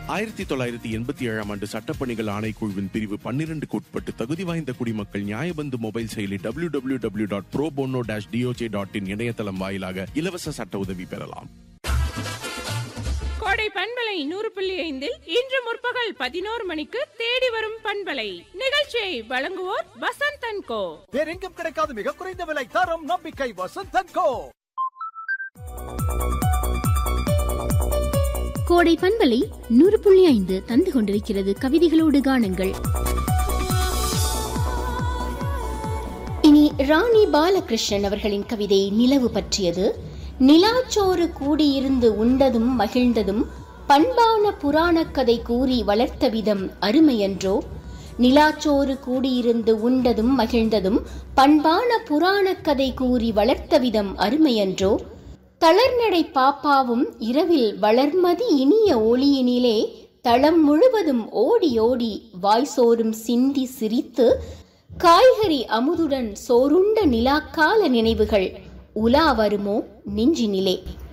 ஆயிரத்தி தொள்ளாயிரத்தி எண்பத்தி ஏழாம் ஆண்டு சட்டப்பணிகள் ஆணைக்குழுவின் பிரிவு பன்னிரண்டுக்கு உட்பட்டு தகுதி வாய்ந்த குடிமக்கள் நியாயபந்து மொபைல் செயலி W W W dot pro bono dash DOJ dot in இணையதளம் வாயிலாக இலவச சட்ட உதவி பெறலாம் கோடை பண்பலை நூறு புள்ளி ஐந்தில் இன்று முற்பகல் பதினோரு மணிக்கு தேடி வரும் பண்பலை நிகழ்ச்சியை வழங்குவோர் வசந்தன் கோ வேறெங்கும் கிடைக்காத மிக குறைந்த விலை தரம் நம்பிக்கை வசந்தன் கோ கோடை பண்பலை நூறு புள்ளி ஐந்து தந்து கொண்டிருக்கிறது கவிதைகளோடு காணுங்கள் இனி ராணி பாலகிருஷ்ணன் அவர்களின் கவிதை நிலவு பற்றியது நிலாச்சோறு கூடியிருந்து உண்டதும் மகிழ்ந்ததும் பண்பான புராணக் கதை கூறி வளர்த்த விதம் அருமையன்றோ நிலாச்சோறு கூடியிருந்து உண்டதும் மகிழ்ந்ததும் பண்பான புராணக் கதை கூறி வளர்த்த விதம் அருமையன்றோ தளர்நடை பாப்பாவும் இரவில் வளர்மதி இனிய ஒளியினிலே தளம் முழுவதும் ஓடி ஓடி வாய்சோறும் சிந்தி சிரித்து காய்கறி அமுதுடன் சோறுண்ட நிலாக்கால நினைவுகள் உலா வருமோ நெஞ்சினிலே